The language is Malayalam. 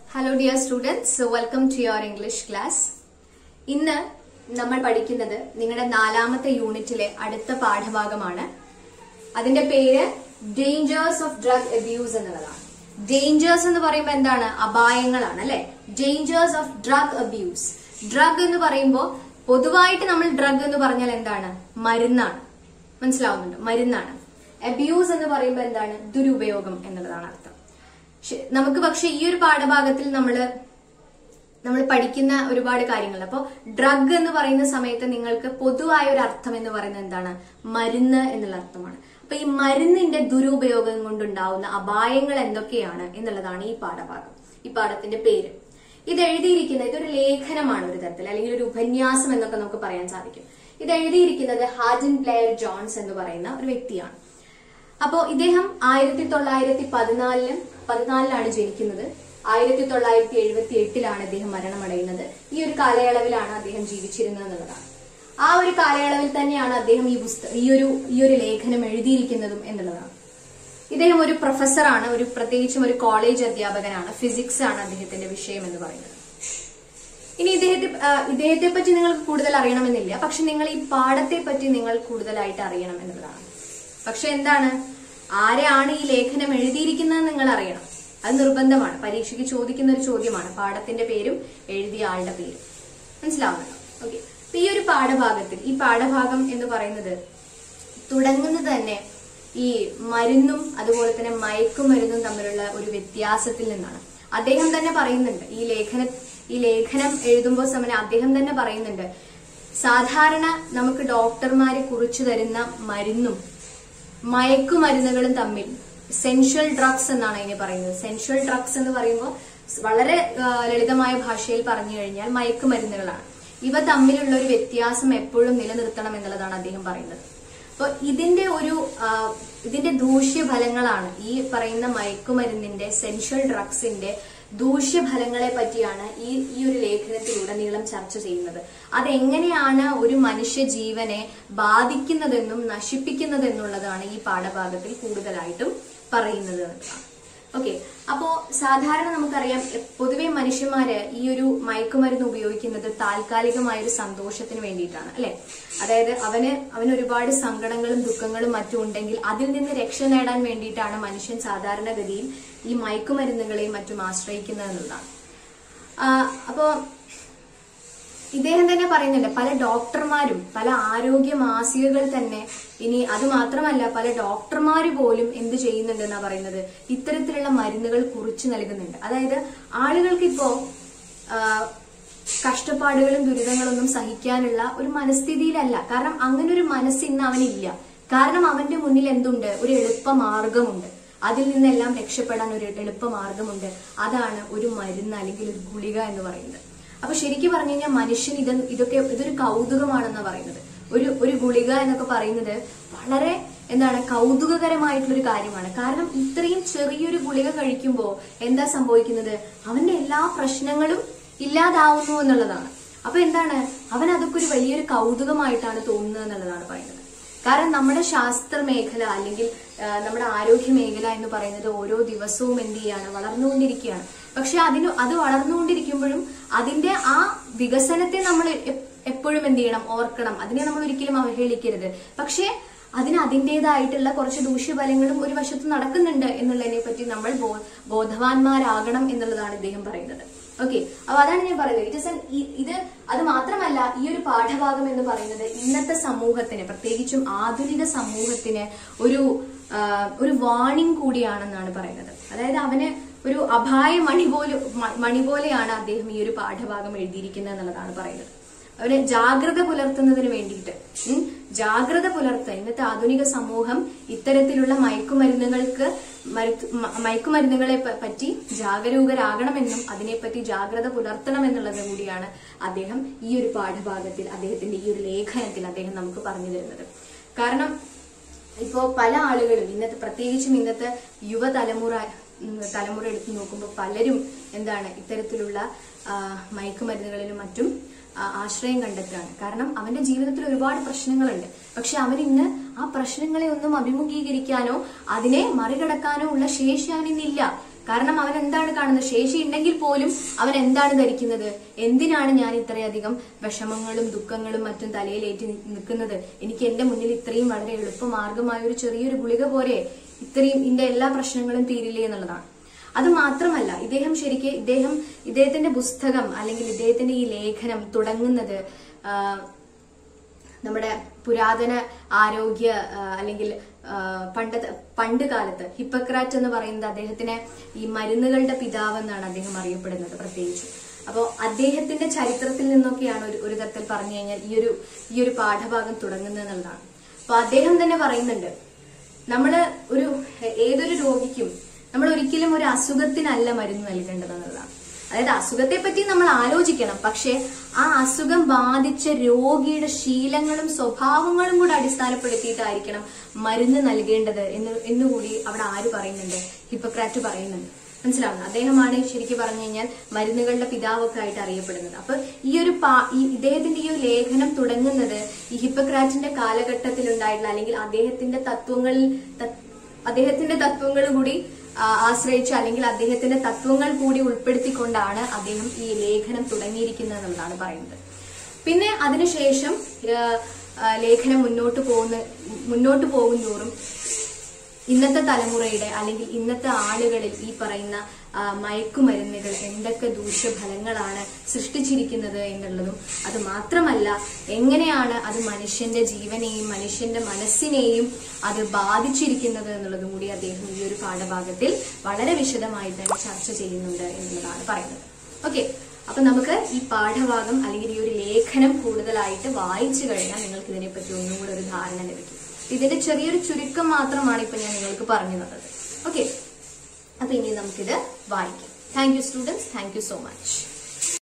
hello dear students welcome to your English class ഇന്ന് നമ്മൾ പഠിക്കുന്നത് നിങ്ങളുടെ നാലാമത്തെ യൂണിറ്റിലെ അടുത്ത പാഠഭാഗമാണ് അതിന്റെ പേര് ഡേഞ്ചേഴ്സ് ഓഫ് ഡ്രഗ് അബ്യൂസ് എന്നുള്ളതാണ് ഡേഞ്ചേഴ്സ് എന്ന് പറയുമ്പോൾ എന്താണ് അപായങ്ങളാണ് അല്ലെ dangers of drug abuse drug എന്ന് പറയുമ്പോൾ പൊതുവായിട്ട് നമ്മൾ ഡ്രഗ് എന്ന് പറഞ്ഞാൽ എന്താണ് മരുന്നാണ് മനസ്സിലാവുന്നുണ്ട് മരുന്നാണ് അബ്യൂസ് എന്ന് പറയുമ്പോൾ എന്താണ് ദുരുപയോഗം എന്നുള്ളതാണ് അർത്ഥം ശ- നമുക്ക് പക്ഷെ ഈ ഒരു പാഠഭാഗത്തിൽ നമ്മള് നമ്മൾ പഠിക്കുന്ന ഒരുപാട് കാര്യങ്ങൾ അപ്പോൾ ഡ്രഗ് എന്ന് പറയുന്ന സമയത്ത് നിങ്ങൾക്ക് പൊതുവായ ഒരു അർത്ഥം എന്ന് പറയുന്നത് എന്താണ് മരുന്ന് എന്നുള്ള അർത്ഥമാണ് അപ്പൊ ഈ മരുന്നിന്റെ ദുരുപയോഗം കൊണ്ടുണ്ടാവുന്ന അപായങ്ങൾ എന്തൊക്കെയാണ് എന്നുള്ളതാണ് ഈ പാഠഭാഗം ഈ പാഠത്തിന്റെ പേര് ഇത് എഴുതിയിരിക്കുന്ന ഇതൊരു ലേഖനമാണ് ഒരു തരത്തിൽ അല്ലെങ്കിൽ ഒരു ഉപന്യാസം എന്നൊക്കെ നമുക്ക് പറയാൻ സാധിക്കും ഇത് എഴുതിയിരിക്കുന്നത് ഹാജൻ പ്ലെയർ ജോൺസ് എന്ന് പറയുന്ന ഒരു വ്യക്തിയാണ് അപ്പോ ഇദ്ദേഹം ആയിരത്തി തൊള്ളായിരത്തി പതിനാലിലും പതിനാലിലാണ് ജനിക്കുന്നത് ആയിരത്തി തൊള്ളായിരത്തി എഴുപത്തി എട്ടിലാണ് അദ്ദേഹം മരണമടയുന്നത് ഈ ഒരു കാലയളവിലാണ് അദ്ദേഹം ജീവിച്ചിരുന്നത് എന്നുള്ളതാണ് ആ ഒരു കാലയളവിൽ തന്നെയാണ് അദ്ദേഹം ഈ പുസ്തകം ഈ ഒരു ഈ ഒരു ലേഖനം എഴുതിയിരിക്കുന്നതും എന്നുള്ളതാണ് ഇദ്ദേഹം ഒരു പ്രൊഫസറാണ് ഒരു പ്രത്യേകിച്ചും ഒരു കോളേജ് അധ്യാപകനാണ് ഫിസിക്സ് ആണ് അദ്ദേഹത്തിന്റെ വിഷയം എന്ന് പറയുന്നത് ഇനി ഇദ്ദേഹത്തെ ആ, ഇദ്ദേഹത്തെ പറ്റി നിങ്ങൾക്ക് കൂടുതൽ അറിയണമെന്നില്ല പക്ഷെ നിങ്ങൾ ഈ പാഠത്തെ പറ്റി നിങ്ങൾ കൂടുതലായിട്ട് അറിയണം എന്നുള്ളതാണ് പക്ഷെ എന്താണ് ആരെയാണ് ഈ ലേഖനം എഴുതിയിരിക്കുന്നത് നിങ്ങൾ അറിയണം അത് നിർബന്ധമാണ് പരീക്ഷയ്ക്ക് ചോദിക്കുന്ന ഒരു ചോദ്യമാണ് പാഠത്തിന്റെ പേരും എഴുതിയ ആളുടെ പേരും മനസ്സിലാവുന്നുണ്ടോ ഓക്കെ അപ്പൊ ഈ ഒരു പാഠഭാഗത്തിൽ ഈ പാഠഭാഗം എന്ന് പറയുന്നത് തുടങ്ങുന്നത് തന്നെ ഈ മരുന്നും അതുപോലെ തന്നെ മയക്കുമരുന്നും തമ്മിലുള്ള ഒരു വ്യത്യാസത്തിൽ നിന്നാണ് അദ്ദേഹം തന്നെ പറയുന്നുണ്ട് ഈ ലേഖന ഈ ലേഖനം എഴുതുമ്പോൾ സമയം അദ്ദേഹം തന്നെ പറയുന്നുണ്ട് സാധാരണ നമുക്ക് ഡോക്ടർമാരെ കുറിച്ചു തരുന്ന മരുന്നും മയക്കുമരുന്നുകളും തമ്മിൽ സെൻഷ്വൽ ഡ്രഗ്സ് എന്നാണ് ഇതിനെ പറയുന്നത് സെൻഷ്വൽ ഡ്രഗ്സ് എന്ന് പറയുമ്പോൾ വളരെ ആ, ലളിതമായ ഭാഷയിൽ പറഞ്ഞു കഴിഞ്ഞാൽ മയക്കുമരുന്നുകളാണ് ഇവ തമ്മിലുള്ള ഒരു വ്യത്യാസം എപ്പോഴും നിലനിർത്തണം എന്നുള്ളതാണ് അദ്ദേഹം പറയുന്നത് അപ്പൊ ഇതിന്റെ ഒരു ആ, ഇതിന്റെ ദൂഷ്യഫലങ്ങളാണ് ഈ പറയുന്ന മയക്കുമരുന്നിന്റെ സെൻഷ്വൽ ഡ്രഗ്സിന്റെ ദൂഷ്യഫലങ്ങളെ പറ്റിയാണ് ഈ ഈ ഒരു ലേഖനത്തിലുടനീളം ചർച്ച ചെയ്യുന്നത് അതെങ്ങനെയാണ് ഒരു മനുഷ്യ ജീവനെ ബാധിക്കുന്നതെന്നും നശിപ്പിക്കുന്നതെന്നുള്ളതാണ് ഈ പാഠഭാഗത്തിൽ കൂടുതലായിട്ടും പറയുന്നത് എന്നുള്ളതാണ് ഓക്കെ അപ്പോ സാധാരണ നമുക്കറിയാം എ- പൊതുവെ മനുഷ്യന്മാര് ഈ ഒരു മയക്കുമരുന്ന് ഉപയോഗിക്കുന്നത് താൽക്കാലികമായ ഒരു സന്തോഷത്തിന് വേണ്ടിയിട്ടാണ് അല്ലെ അതായത് അവന് അവന് ഒരുപാട് സങ്കടങ്ങളും ദുഃഖങ്ങളും മറ്റും ഉണ്ടെങ്കിൽ അതിൽ നിന്ന് രക്ഷ നേടാൻ വേണ്ടിയിട്ടാണ് മനുഷ്യൻ സാധാരണഗതിയിൽ ഈ മയക്കുമരുന്നുകളെയും മറ്റും ആശ്രയിക്കുന്നത് എന്നുള്ളതാണ് ആ, അപ്പോ ഇദ്ദേഹം തന്നെ പറയുന്നുണ്ട് പല ഡോക്ടർമാരും പല ആരോഗ്യ മാസികകൾ തന്നെ ഇനി അത് മാത്രമല്ല പല ഡോക്ടർമാർ പോലും എന്ത് ചെയ്യുന്നുണ്ട് എന്നാ പറയുന്നത് ഇത്തരത്തിലുള്ള മരുന്നുകൾ കുറിച്ചു നൽകുന്നുണ്ട് അതായത് ആളുകൾക്ക് ഇപ്പോ ആ, കഷ്ടപ്പാടുകളും ദുരിതങ്ങളൊന്നും സഹിക്കാനുള്ള ഒരു മനസ്ഥിതിയിലല്ല കാരണം അങ്ങനെ ഒരു മനസ്സ് ഇന്ന് അവനില്ല കാരണം അവന്റെ മുന്നിൽ എന്തുണ്ട് ഒരു എളുപ്പ മാർഗമുണ്ട് അതിൽ നിന്നെല്ലാം രക്ഷപ്പെടാൻ ഒരു എളുപ്പ മാർഗമുണ്ട് അതാണ് ഒരു മരുന്ന് അല്ലെങ്കിൽ ഒരു ഗുളിക എന്ന് പറയുന്നത് അപ്പൊ ശരിക്കും പറഞ്ഞു കഴിഞ്ഞാൽ മനുഷ്യൻ ഇത് ഇതൊക്കെ ഇതൊരു കൗതുകമാണെന്ന് പറയുന്നത് ഒരു ഒരു ഗുളിക എന്നൊക്കെ പറയുന്നത് വളരെ എന്താണ് കൗതുകകരമായിട്ടുള്ള ഒരു കാര്യമാണ് കാരണം ഇത്രയും ചെറിയൊരു ഗുളിക കഴിക്കുമ്പോൾ എന്താ സംഭവിക്കുന്നത് അവന്റെ എല്ലാ പ്രശ്നങ്ങളും ഇല്ലാതാവുന്നു എന്നുള്ളതാണ് അപ്പൊ എന്താണ് അവൻ അതൊക്കെ ഒരു വലിയൊരു കൗതുകമായിട്ടാണ് തോന്നുന്നത് എന്നുള്ളതാണ് പറയുന്നത് കാരണം നമ്മുടെ ശാസ്ത്ര മേഖല അല്ലെങ്കിൽ ആ, നമ്മുടെ ആരോഗ്യ മേഖല എന്ന് പറയുന്നത് ഓരോ ദിവസവും എന്ത് ചെയ്യാണ് വളർന്നുകൊണ്ടിരിക്കുകയാണ് പക്ഷെ അതിന് അത് വളർന്നുകൊണ്ടിരിക്കുമ്പോഴും അതിന്റെ ആ വികസനത്തെ നമ്മൾ എ- എപ്പോഴും എന്ത് ചെയ്യണം ഓർക്കണം അതിനെ നമ്മൾ ഒരിക്കലും അവഹേളിക്കരുത് പക്ഷേ അതിന് അതിൻ്റെതായിട്ടുള്ള കുറച്ച് ദൂഷ്യഫലങ്ങളും ഒരു വശത്ത് നടക്കുന്നുണ്ട് എന്നുള്ളതിനെ പറ്റി നമ്മൾ ബോ- ബോധവാന്മാരാകണം എന്നുള്ളതാണ് ഇദ്ദേഹം പറയുന്നത് ഓക്കെ അപ്പൊ അതാണ് ഞാൻ പറയുന്നത് ഇറ്റ് ഇസ് ഇത് അത് മാത്രമല്ല ഈ ഒരു പാഠഭാഗം എന്ന് പറയുന്നത് ഇന്നത്തെ സമൂഹത്തിന് പ്രത്യേകിച്ചും ആധുനിക സമൂഹത്തിന് ഒരു ആ, ഒരു വാണിംഗ് കൂടിയാണെന്നാണ് പറയുന്നത് അതായത് അവന് ഒരു അപായ മണി പോലെ മണി പോലെയാണ് അദ്ദേഹം ഈ ഒരു പാഠഭാഗം എഴുതിയിരിക്കുന്നത് എന്നുള്ളതാണ് പറയുന്നത് അവന് ജാഗ്രത പുലർത്തുന്നതിന് വേണ്ടിയിട്ട് ഉം, ജാഗ്രത പുലർത്താൻ ഇന്നത്തെ ആധുനിക സമൂഹം ഇത്തരത്തിലുള്ള മയക്കുമരുന്നുകൾക്ക് മരുത്ത്- മ- മയക്കുമരുന്നുകളെ പ- പറ്റി ജാഗരൂകരാകണമെന്നും അതിനെപ്പറ്റി ജാഗ്രത പുലർത്തണമെന്നുള്ളത് കൂടിയാണ് അദ്ദേഹം ഈ ഒരു പാഠഭാഗത്തിൽ അദ്ദേഹത്തിന്റെ ഈ ഒരു ലേഖനത്തിൽ അദ്ദേഹം നമുക്ക് പറഞ്ഞു തരുന്നത് കാരണം ഇപ്പോ പല ആളുകളും ഇന്നത്തെ പ്രത്യേകിച്ചും ഇന്നത്തെ യുവതലമുറ ഉം, തലമുറ എടുത്തു നോക്കുമ്പോൾ പലരും എന്താണ് ഇത്തരത്തിലുള്ള ആ, മയക്കുമരുന്നുകളിലും മറ്റും ആ, ആശ്രയം കണ്ടെത്തുകയാണ് കാരണം അവന്റെ ജീവിതത്തിൽ ഒരുപാട് പ്രശ്നങ്ങളുണ്ട് പക്ഷെ അവൻ ഇന്ന് ആ പ്രശ്നങ്ങളെ ഒന്നും അഭിമുഖീകരിക്കാനോ അതിനെ മറികടക്കാനോ ഉള്ള ശേഷി അവനിന്നില്ല കാരണം അവൻ എന്താണ് കാണുന്നത് ശേഷി ഉണ്ടെങ്കിൽ പോലും അവൻ എന്താണ് ധരിക്കുന്നത് എന്തിനാണ് ഞാൻ ഇത്രയധികം വിഷമങ്ങളും ദുഃഖങ്ങളും മറ്റും തലയിലേറ്റി നി- നിൽക്കുന്നത് എനിക്ക് എന്റെ മുന്നിൽ ഇത്രയും വളരെ എളുപ്പമാർഗമായ ഒരു ചെറിയൊരു ഗുളിക പോരെ ഇത്രയും ഇതിന്റെ എല്ലാ പ്രശ്നങ്ങളും തീരില്ലേ എന്നുള്ളതാണ് അത് മാത്രമല്ല ഇദ്ദേഹം ശരിക്ക് ഇദ്ദേഹം ഇദ്ദേഹത്തിന്റെ പുസ്തകം അല്ലെങ്കിൽ ഇദ്ദേഹത്തിന്റെ ഈ ലേഖനം തുടങ്ങുന്നത് ആ, നമ്മുടെ പുരാതന ആരോഗ്യ ആ, അല്ലെങ്കിൽ ആ, പണ്ടത്തെ പണ്ട് കാലത്ത് ഹിപ്പക്രാറ്റ് എന്ന് പറയുന്നത് അദ്ദേഹത്തിനെ ഈ മരുന്നുകളുടെ പിതാവ് എന്നാണ് അദ്ദേഹം അറിയപ്പെടുന്നത് പ്രത്യേകിച്ച് അപ്പോൾ അദ്ദേഹത്തിന്റെ ചരിത്രത്തിൽ നിന്നൊക്കെയാണ് ഒരു ഒരു തരത്തിൽ പറഞ്ഞു കഴിഞ്ഞാൽ ഈ ഒരു ഈ ഒരു പാഠഭാഗം തുടങ്ങുന്നത് എന്നുള്ളതാണ് അപ്പൊ അദ്ദേഹം തന്നെ പറയുന്നുണ്ട് നമ്മള് ഒരു ഏതൊരു രോഗിക്കും നമ്മൾ ഒരിക്കലും ഒരു അസുഖത്തിനല്ല മരുന്ന് നൽകേണ്ടത് എന്നുള്ളതാണ് അതായത് അസുഖത്തെ പറ്റി നമ്മൾ ആലോചിക്കണം പക്ഷെ ആ അസുഖം ബാധിച്ച രോഗിയുടെ ശീലങ്ങളും സ്വഭാവങ്ങളും കൂടെ അടിസ്ഥാനപ്പെടുത്തിയിട്ടായിരിക്കണം മരുന്ന് നൽകേണ്ടത് എന്ന് എന്നുകൂടി അവിടെ ആര് പറയുന്നുണ്ട് ഹിപ്പക്രാറ്റ് പറയുന്നുണ്ട് മനസ്സിലാവുന്നു അദ്ദേഹമാണ് ശരിക്കും പറഞ്ഞു കഴിഞ്ഞാൽ മരുന്നുകളുടെ പിതാവൊക്കെ ആയിട്ട് അറിയപ്പെടുന്നത് അപ്പൊ ഈ ഒരു പാ- ഈ ഇദ്ദേഹത്തിന്റെ ഈ ഒരു ലേഖനം തുടങ്ങുന്നത് ഈ ഹിപ്പക്രാറ്റിന്റെ കാലഘട്ടത്തിൽ ഉണ്ടായിട്ടുള്ള അല്ലെങ്കിൽ അദ്ദേഹത്തിന്റെ തത്വങ്ങളിൽ ത- അദ്ദേഹത്തിന്റെ തത്വങ്ങൾ കൂടി ആ, ആശ്രയിച്ച് അല്ലെങ്കിൽ അദ്ദേഹത്തിന്റെ തത്വങ്ങൾ കൂടി ഉൾപ്പെടുത്തിക്കൊണ്ടാണ് അദ്ദേഹം ഈ ലേഖനം തുടങ്ങിയിരിക്കുന്നത് എന്നുള്ളതാണ് പറയുന്നത് പിന്നെ അതിനുശേഷം ആ, ആ, ലേഖനം മുന്നോട്ട് പോകുന്ന മുന്നോട്ട് പോകും തോറും ഇന്നത്തെ തലമുറയുടെ അല്ലെങ്കിൽ ഇന്നത്തെ ആളുകളിൽ ഈ പറയുന്ന ആ, മയക്കുമരുന്നുകൾ എന്തൊക്കെ ദൂഷ്യഫലങ്ങളാണ് സൃഷ്ടിച്ചിരിക്കുന്നത് എന്നുള്ളതും അത് മാത്രമല്ല എങ്ങനെയാണ് അത് മനുഷ്യന്റെ ജീവനെയും മനുഷ്യന്റെ മനസ്സിനെയും അത് ബാധിച്ചിരിക്കുന്നത് എന്നുള്ളതും കൂടി അദ്ദേഹം ഈ ഒരു പാഠഭാഗത്തിൽ വളരെ വിശദമായി തന്നെ ചർച്ച ചെയ്യുന്നുണ്ട് എന്നുള്ളതാണ് പറയുന്നത് ഓക്കെ അപ്പൊ നമുക്ക് ഈ പാഠഭാഗം അല്ലെങ്കിൽ ഈ ഒരു ലേഖനം കൂടുതലായിട്ട് വായിച്ചു കഴിഞ്ഞാൽ നിങ്ങൾക്ക് ഇതിനെപ്പറ്റി ഒന്നും കൂടെ ഒരു ധാരണ ലഭിക്കും ഇതിന്റെ ചെറിയൊരു ചുരുക്കം മാത്രമാണ് ഇപ്പൊ ഞാൻ നിങ്ങൾക്ക് പറഞ്ഞു തന്നത് ഓക്കെ അപ്പൊ ഇനി നമുക്കിത് വായിക്കാം thank you students thank you so much